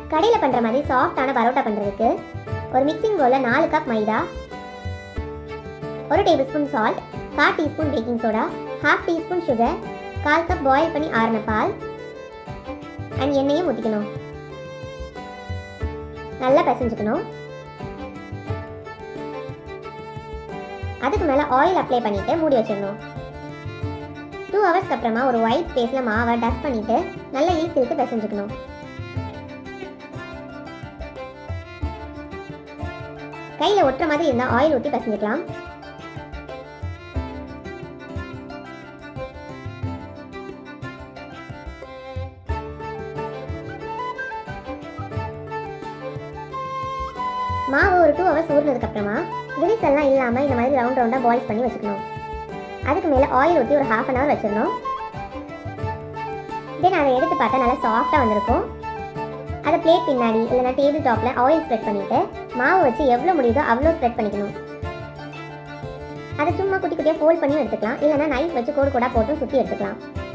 கடையில் பண்ணுற மாதிரி சாஃப்டான பரோட்டா பண்ணுறதுக்கு ஒரு மிக்சிங் பவுலில் நாலு கப் மைதா ஒரு டேபிள் ஸ்பூன் சால்ட் கால் teaspoon baking soda half teaspoon sugar கால் கப் பாயில் பண்ணி ஆறின பால் அண்ட் எண்ணெயும் ஊற்றிக்கணும் நல்லா பிசைஞ்சுக்கணும் அதுக்கு மேலே ஆயில் அப்ளை பண்ணிவிட்டு மூடி வச்சிடணும் டூ ஹவர்ஸ்க்கு அப்புறமா ஒரு ஒயிட் பேஸில் மாவை டஸ்ட் பண்ணிவிட்டு நல்லா இழுத்து இழுத்து பிசைஞ்சுக்கணும் கையில் ஒட்டுற மாதிரி இருந்தால் ஆயில் ஊற்றி பிசைஞ்சுக்கலாம் மாவு ஒரு டூ ஹவர்ஸ் ஊறினதுக்கு அப்புறமா கிரிஸ் எல்லாம் இல்லாமல் இந்த மாதிரி ரவுண்ட் ரவுண்டாக பாய்ஸ் பண்ணி வச்சுக்கணும் அதுக்கு மேலே ஆயில் ஊற்றி ஒரு ஹாஃப் அன் ஹவர் வச்சிடணும் தென் அதை எடுத்து பார்த்தா நல்லா சாஃப்டாக வந்திருக்கும் அதை பிளேட் பின்னாடி இல்லைன்னா டேபிள் டாப்பில் ஆயில் ஸ்ப்ரெட் பண்ணிவிட்டு மாவு வச்சு எவ்வளோ முடியுதோ அவ்வளோ ஸ்ப்ரெட் பண்ணிக்கணும் அதை சும்மா குட்டி குட்டியாக ஃபோல்ட் பண்ணி எடுத்துக்கலாம் இல்லைன்னா நைஃப் வச்சு கோடு கூட போட்டும் சுற்றி எடுத்துக்கலாம்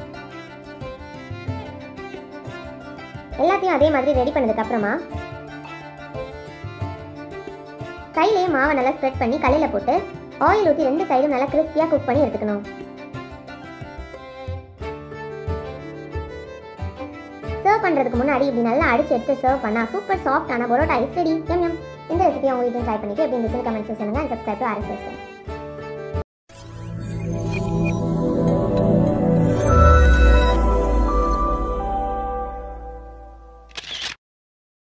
எல்லாத்தையும் அதே மாதிரி ரெடி பண்ணதுக்கு அப்புறமா கையிலேயே மாவை நல்லா ஸ்ப்ரெட் பண்ணி கல்லில் போட்டு ஆயில் ஊற்றி ரெண்டு சைடும் நல்லா கிறிஸ்பியாக குக் பண்ணி எடுத்துக்கணும் சர்வ் பண்ணுறதுக்கு முன்னாடி இப்படி நல்லா அடிச்சு எடுத்து சர்வ் பண்ணால் சூப்பர் சாஃப்டான பரோட்டா ஐஸ் ரெடி எம் எம் இந்த ரெசிபி உங்க வீட்டில் ட்ரை பண்ணிட்டு எப்படி இருந்துச்சுன்னு கமெண்ட்ஸ் சொல்லுங்கள் சப்ஸ்கிரைப் டு ஆர்எஸ்எஸ்